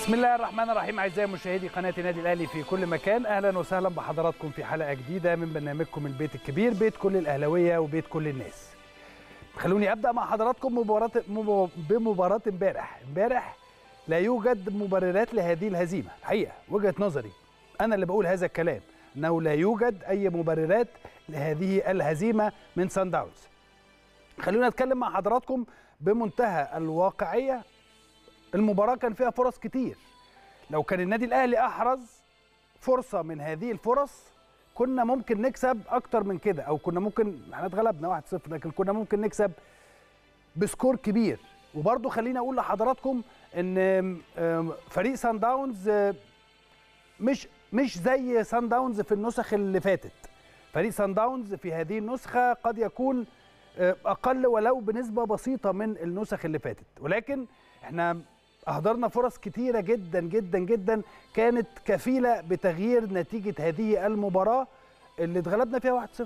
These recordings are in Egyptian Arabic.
بسم الله الرحمن الرحيم اعزائي مشاهدي قناه النادي الاهلي في كل مكان اهلا وسهلا بحضراتكم في حلقه جديده من برنامجكم البيت الكبير بيت كل الاهلاويه وبيت كل الناس خلوني ابدا مع حضراتكم مباراه بمباراه امبارح امبارح لا يوجد مبررات لهذه الهزيمه الحقيقه وجهه نظري انا اللي بقول هذا الكلام انه لا يوجد اي مبررات لهذه الهزيمه من سان داونز خلونا نتكلم مع حضراتكم بمنتهى الواقعيه المباراه كان فيها فرص كتير لو كان النادي الاهلي احرز فرصه من هذه الفرص كنا ممكن نكسب اكتر من كده او كنا ممكن احنا اتغلبنا 1-0 لكن كنا ممكن نكسب بسكور كبير وبرضه خليني اقول لحضراتكم ان فريق سان داونز مش مش زي سان داونز في النسخ اللي فاتت فريق سان داونز في هذه النسخه قد يكون اقل ولو بنسبه بسيطه من النسخ اللي فاتت ولكن احنا اهدرنا فرص كتيره جدا جدا جدا كانت كفيله بتغيير نتيجه هذه المباراه اللي اتغلبنا فيها 1-0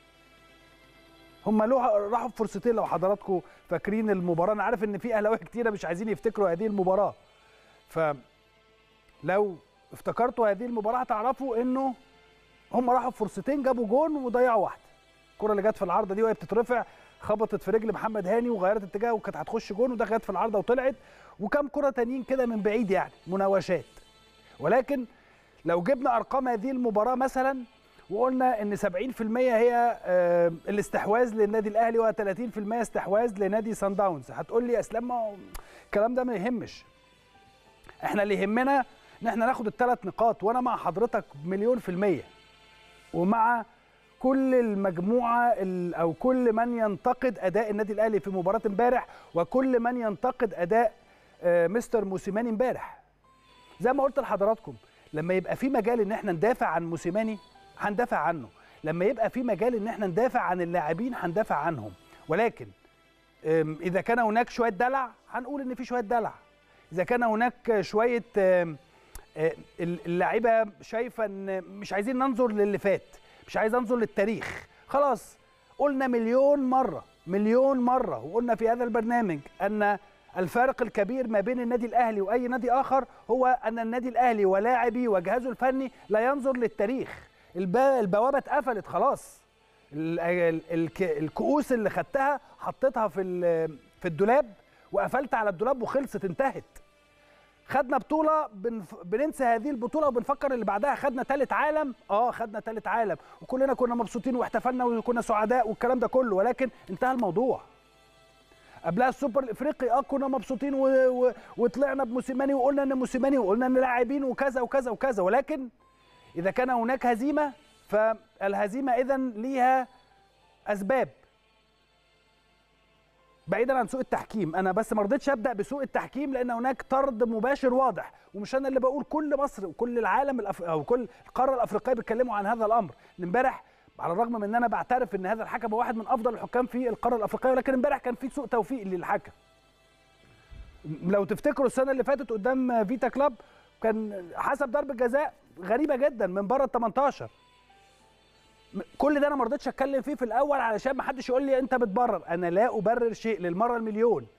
هم راحوا بفرصتين لو حضراتكم فاكرين المباراه انا عارف ان في اهلاويه كتيره مش عايزين يفتكروا هذه المباراه ف لو افتكرتوا هذه المباراه هتعرفوا انه هم راحوا بفرصتين جابوا جون وضيعوا واحده الكره اللي جت في العارضه دي وهي بتترفع خبطت في رجل محمد هاني وغيرت اتجاه وكانت هتخش جون ودخلت في العارضه وطلعت وكم كره تانيين كده من بعيد يعني مناوشات ولكن لو جبنا ارقام هذه المباراه مثلا وقلنا ان 70% هي الاستحواذ للنادي الاهلي و30% استحواذ لنادي سان داونز هتقول لي يا اسلام ما الكلام ده ما يهمش احنا اللي يهمنا ان احنا ناخد الثلاث نقاط وانا مع حضرتك مليون في الميه ومع كل المجموعه او كل من ينتقد اداء النادي الاهلي في مباراه امبارح وكل من ينتقد اداء مستر موسيماني امبارح زي ما قلت لحضراتكم لما يبقى في مجال ان احنا ندافع عن موسيماني هندافع عنه لما يبقى في مجال ان احنا ندافع عن اللاعبين هندافع عنهم ولكن اذا كان هناك شويه دلع هنقول ان في شويه دلع اذا كان هناك شويه اللعيبه شايفه ان مش عايزين ننظر للي فات مش عايز انظر للتاريخ خلاص قلنا مليون مره مليون مره وقلنا في هذا البرنامج ان الفارق الكبير ما بين النادي الاهلي واي نادي اخر هو ان النادي الاهلي ولاعبي وجهازه الفني لا ينظر للتاريخ البوابه اتقفلت خلاص الكؤوس اللي خدتها حطيتها في في الدولاب وقفلت على الدولاب وخلصت انتهت خدنا بطوله بنف... بننسى هذه البطوله وبنفكر اللي بعدها خدنا ثالث عالم اه خدنا ثالث عالم وكلنا كنا مبسوطين واحتفلنا وكنا سعداء والكلام ده كله ولكن انتهى الموضوع قبلها السوبر الافريقي اه كنا مبسوطين و... و... وطلعنا بموسيماني وقلنا ان موسيماني وقلنا ان لاعبين وكذا وكذا وكذا ولكن اذا كان هناك هزيمه فالهزيمه اذا ليها اسباب بعيدا عن سوء التحكيم انا بس ما رضيتش ابدا بسوء التحكيم لان هناك طرد مباشر واضح ومش انا اللي بقول كل مصر وكل العالم الأف... او كل القاره الافريقيه بيتكلموا عن هذا الامر امبارح على الرغم من ان انا بعترف ان هذا الحكم هو واحد من افضل الحكام في القاره الافريقيه ولكن امبارح كان في سوء توفيق للحكم لو تفتكروا السنه اللي فاتت قدام فيتا كلاب كان حسب ضربه جزاء غريبه جدا من بره ال 18 كل ده انا ما رضيتش اتكلم فيه في الاول علشان ما حدش يقول لي انت بتبرر انا لا ابرر شيء للمره المليون